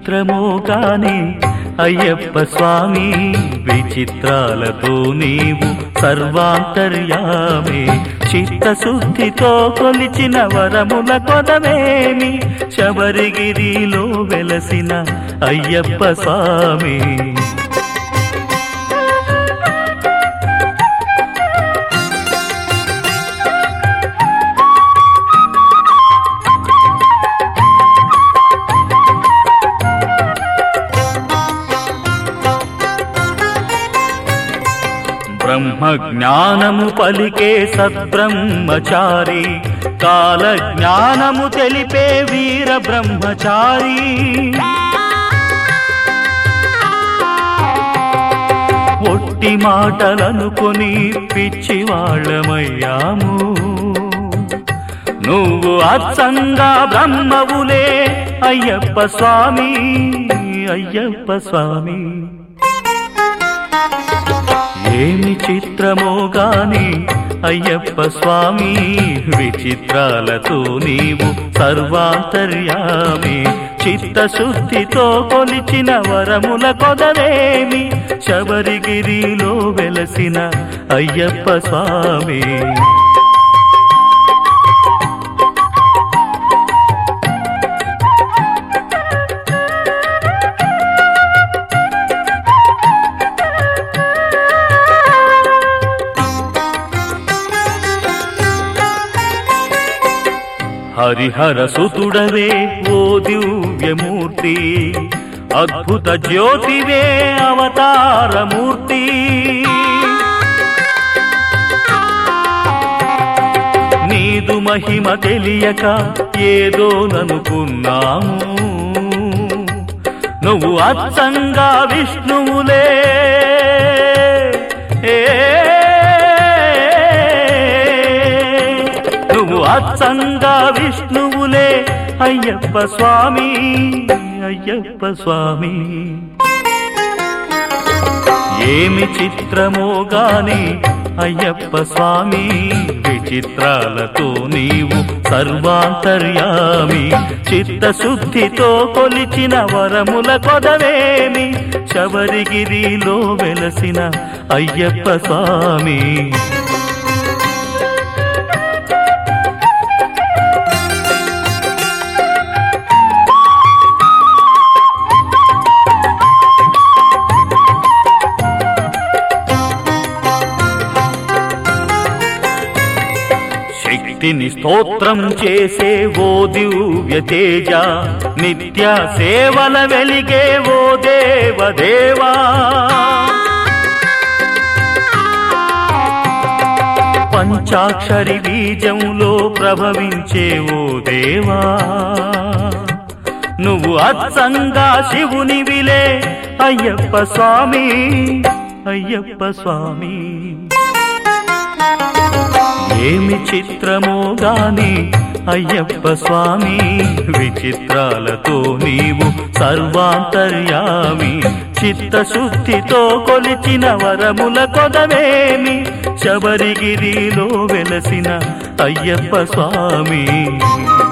చిత్రమో కాని అయ్యప్ప స్వామి విచిత్రాలతో నీవు సర్వాంతర్యామి చిత్తశుద్ధితో కొలిచిన వరముల కొదవేమి శబరిగిరిలో వెలసిన అయ్యప్ప స్వామి బ్రహ్మ జ్ఞానము పలికే సద్బ్రహ్మచారి కాల జ్ఞానము తెలిపే వీర బ్రహ్మచారి ఒట్టి మాటలనుకొని పిచ్చి వాళ్ళమయ్యాము నువ్వు అచ్చంగా బ్రహ్మవులే అయ్యప్ప స్వామి అయ్యప్ప స్వామి ఏమి చిత్రమో గాని అయ్యప్ప స్వామి విచిత్రాలతో నీవు సర్వాంతర్యామి చిత్తశుద్ధితో కొలిచిన వరముల కొదవేమి శబరిగిరిలో వెలసిన అయ్యప్ప స్వామి హరిహర సుతుడవే ఓ దివ్యమూర్తి అద్భుత జ్యోతివే అవతారమూర్తి నీదు మహిమ తెలియక ఏదో ననుకున్నాము నువ్వు అచ్చంగా విష్ణువులే ఏ నువ్వు అచ్చంగా విష్ణువులే అయ్యప్ప స్వామి అయ్యప్ప స్వామి ఏమి చిత్రమో గాని అయ్యప్ప స్వామి విచిత్రాలతో నీవు సర్వాంతర్యామి చిత్తశుద్ధితో కొలిచిన వరముల కొదవేమి శబరిగిరిలో వెలసిన అయ్యప్ప స్వామి శక్తిని స్తోత్రం చేసే ఓ దివ్య తేజ నిత్య సేవల వెలిగే ఓ దేవదేవా పంచాక్షరి బీజంలో ప్రభవించే ఓ దేవా నువ్వు అచ్చంగా శివుని విలే అయ్యప్ప స్వామి అయ్యప్ప స్వామి ఏమి చిత్రమో గాని అయ్యప్ప స్వామి విచిత్రాలతో నీవు సర్వాంతర్యామి చిత్తశుద్ధితో కొలిచిన వరముల కొదవేమి శబరిగిరిలో వెలసిన అయ్యప్ప స్వామి